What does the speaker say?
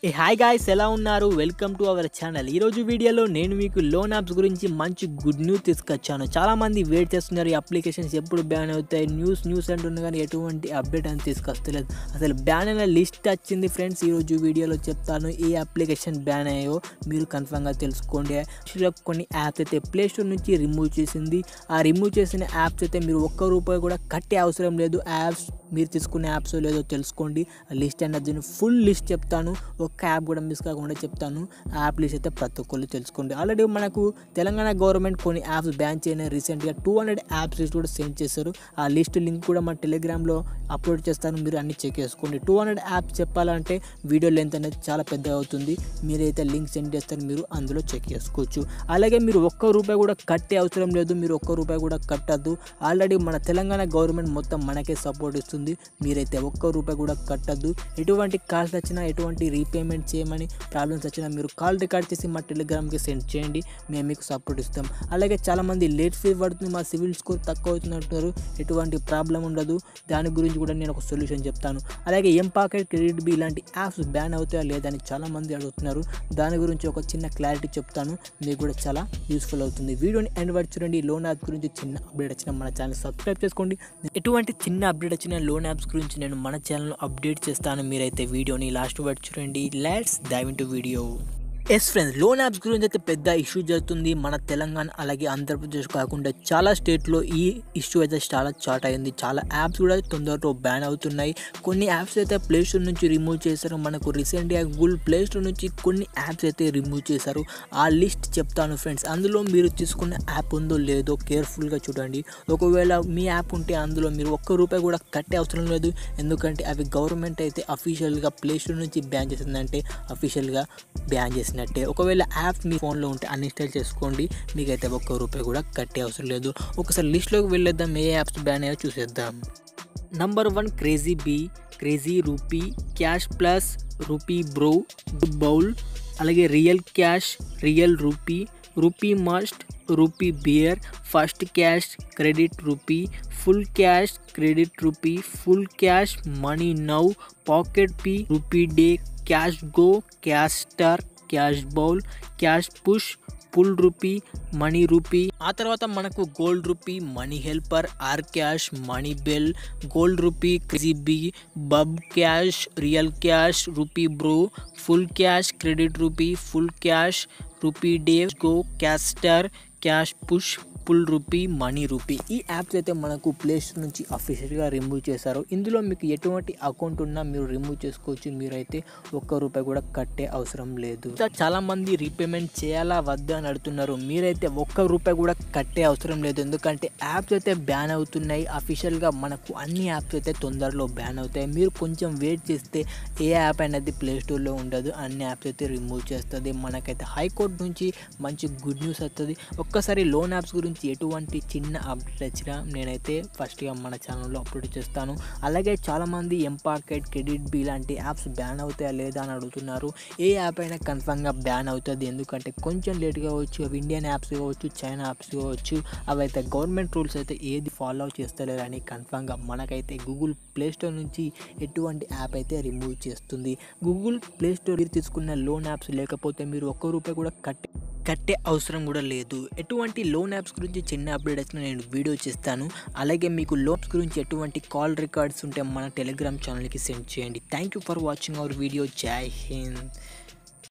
ఏ hi guys ఎలా ఉన్నారు welcome to our channel ఈరోజు వీడియోలో నేను మీకు లోన్ యాప్స్ గురించి మంచి గుడ్ న్యూస్ తీసుకొచ్చాను చాలా మంది వెయిట్ చేస్తున్నారు ఈ అప్లికేషన్స్ ఎప్పుడు బ్యాన్ అవుతాయి న్యూస్ న్యూస్ అంటున్నా కానీ ఎటువంటి అప్డేట్ అని తీసుకొస్తలేదు అసలు బ్యాన్ అయిన లిస్ట్ వచ్చింది ఫ్రెండ్స్ ఈరోజు వీడియోలో చెప్తాను ఏ అప్లికేషన్ బ్యాన్ అయ్యాయో మీరు కన్ఫర్మ్గా తెలుసుకోండి Actually కొన్ని యాప్స్ అయితే ప్లే స్టోర్ నుంచి రిమూవ్ చేసింది ఆ రిమూవ్ చేసిన యాప్స్ అయితే మీరు ఒక్క రూపాయి కూడా కట్టే అవసరం లేదు యాప్స్ మీరు తీసుకునే యాప్స్ లేదో తెలుసుకోండి ఆ లిస్ట్ అనేది ఫుల్ లిస్ట్ చెప్తాను ఒక్క యాప్ కూడా మిస్ కాకుండా చెప్తాను ఆ యాప్ లిస్ట్ అయితే ప్రతి ఒక్కళ్ళు తెలుసుకోండి ఆల్రెడీ మనకు తెలంగాణ గవర్నమెంట్ కొన్ని యాప్స్ బ్యాన్ చేయని రీసెంట్గా టూ హండ్రెడ్ యాప్స్ లిస్ట్ కూడా సెండ్ చేశారు ఆ లిస్ట్ లింక్ కూడా మన టెలిగ్రామ్లో అప్లోడ్ చేస్తాను మీరు అన్ని చెక్ చేసుకోండి టూ హండ్రెడ్ యాప్స్ చెప్పాలంటే వీడియో లెంత్ అనేది చాలా పెద్ద అవుతుంది మీరైతే లింక్ సెండ్ చేస్తారు మీరు అందులో చెక్ చేసుకోవచ్చు అలాగే మీరు ఒక్క రూపాయి కూడా కట్టే అవసరం లేదు మీరు ఒక్క రూపాయి కూడా కట్టద్దు ఆల్రెడీ మన తెలంగాణ గవర్నమెంట్ మొత్తం మనకే సపోర్ట్ ఇస్తుంది మీరైతే ఒక్క రూపాయి కూడా కట్టద్దు ఎటువంటి కాల్స్ వచ్చినా ఎటువంటి రీపేమెంట్ చేయమని ప్రాబ్లమ్స్ వచ్చినా మీరు కాల్ రికార్డ్ చేసి మా టెలిగ్రామ్కి సెండ్ చేయండి మేము మీకు సపోర్ట్ ఇస్తాం అలాగే చాలామంది లేట్ ఫీజ్ పడుతుంది మా సివిల్ స్కోర్ తక్కువ అవుతుంది అంటున్నారు ఎటువంటి ప్రాబ్లం ఉండదు దాని గురించి కూడా నేను ఒక సొల్యూషన్ చెప్తాను అలాగే ఎం పాకెట్ క్రెడిట్ బి ఇలాంటి యాప్స్ బ్యాన్ అవుతాయా లేదని చాలామంది అడుగుతున్నారు దాని గురించి ఒక చిన్న క్లారిటీ చెప్తాను మీకు కూడా చాలా యూస్ఫుల్ అవుతుంది వీడియోని ఎండ్ వరకు చూడండి లోన్ యాప్ గురించి చిన్న అప్డేట్ వచ్చిన మన ఛానల్ సబ్స్క్రైబ్ చేసుకోండి ఎటువంటి చిన్న అప్డేట్ వచ్చిన లోన్ యాప్స్ గురించి నేను మన ఛానల్ అప్డేట్ చేస్తాను మీరైతే వీడియోని లాస్ట్ వరకు చూడండి let's dive into video ఎస్ ఫ్రెండ్స్ లోన్ యాప్స్ గురించి అయితే పెద్ద ఇష్యూ జరుగుతుంది మన తెలంగాణ అలాగే ఆంధ్రప్రదేశ్ కాకుండా చాలా స్టేట్లో ఈ ఇష్యూ అయితే చాలా చాట్ అయింది చాలా యాప్స్ కూడా తొందరలో బ్యాన్ అవుతున్నాయి కొన్ని యాప్స్ అయితే ప్లే స్టోర్ నుంచి రిమూవ్ చేశారు మనకు రీసెంట్గా గూగుల్ ప్లే స్టోర్ నుంచి కొన్ని యాప్స్ అయితే రిమూవ్ చేశారు ఆ లిస్ట్ చెప్తాను ఫ్రెండ్స్ అందులో మీరు తీసుకున్న యాప్ ఉందో లేదో కేర్ఫుల్గా చూడండి ఒకవేళ మీ యాప్ ఉంటే అందులో మీరు ఒక్క రూపాయి కూడా కట్టే అవసరం లేదు ఎందుకంటే అవి గవర్నమెంట్ అయితే అఫీషియల్గా ప్లే స్టోర్ నుంచి బ్యాన్ చేసిందంటే అఫీషియల్గా బ్యాన్ చేసినట్టే ఒకవేళ యాప్ మీ ఫోన్లో ఉంటే అన్ఇన్స్టాల్ చేసుకోండి మీకైతే ఒక్క రూపాయి కూడా కట్టే అవసరం లేదు ఒకసారి లిస్ట్లోకి వెళ్ళేద్దాం ఏ యాప్స్ బ్యాన్ అయ్యో చూసేద్దాం number one crazy bee crazy rupee cash plus rupee bro bowl అలాగే real cash real rupee rupee must rupee beer first cash credit rupee full cash credit rupee full cash money now pocket P rupee day cash go cash star cash bowl cash push pull rupee money rupee ఆ తర్వాత మనకు gold rupee money helper R cash money bell gold rupee crazy bee bub cash real cash rupee bro full cash credit rupee full cash rupee day go cash star cash push pull rupee money rupee ఈ apps అయితే మనకు play store నుంచి అఫీషియల్గా remove చేశారు ఇందులో మీకు ఎటువంటి account ఉన్నా మీరు రిమూవ్ చేసుకోవచ్చు మీరైతే ఒక్క రూపాయి కూడా కట్టే అవసరం లేదు ఇంకా చాలా మంది రీపేమెంట్ చేయాలా వద్దా అని అడుగుతున్నారు మీరైతే ఒక్క రూపాయి కూడా కట్టే అవసరం లేదు ఎందుకంటే యాప్స్ అయితే బ్యాన్ అవుతున్నాయి అఫీషియల్గా మనకు అన్ని యాప్స్ అయితే తొందరలో బ్యాన్ అవుతాయి మీరు కొంచెం వెయిట్ చేస్తే ఏ యాప్ అనేది ప్లే స్టోర్లో ఉండదు అన్ని యాప్స్ అయితే రిమూవ్ చేస్తుంది మనకైతే హైకోర్టు నుంచి మంచి గుడ్ న్యూస్ వస్తుంది ఒక్కసారి లోన్ యాప్స్ గురించి ఎటువంటి చిన్న అప్డేట్ వచ్చినా నేనైతే ఫస్ట్గా మన ఛానల్లో అప్లోడ్ చేస్తాను అలాగే చాలామంది ఎంపాకెట్ క్రెడిట్ బి లాంటి యాప్స్ బ్యాన్ అవుతాయా లేదా అని అడుగుతున్నారు ఏ యాప్ అయినా కన్ఫామ్గా బ్యాన్ అవుతుంది ఎందుకంటే కొంచెం లేట్ కావచ్చు అవి ఇండియన్ యాప్స్ కావచ్చు చైనా యాప్స్ కావచ్చు అవి అయితే గవర్నమెంట్ రూల్స్ అయితే ఏది ఫాలో చేస్తలేరు అని కన్ఫామ్గా మనకైతే గూగుల్ ప్లే స్టోర్ నుంచి ఎటువంటి యాప్ అయితే రిమూవ్ చేస్తుంది గూగుల్ ప్లే స్టోర్ మీరు తీసుకున్న లోన్ యాప్స్ లేకపోతే మీరు ఒక్క రూపాయి కూడా కట్టే కట్టే అవసరం కూడా లేదు ఎటువంటి లోన్ యాప్స్ గురించి చిన్న అప్డేట్ వచ్చినా నేను వీడియో చేస్తాను అలాగే మీకు లోన్స్ గురించి ఎటువంటి కాల్ రికార్డ్స్ ఉంటే మన టెలిగ్రామ్ ఛానల్కి సెండ్ చేయండి thank you for watching our video జై హింద్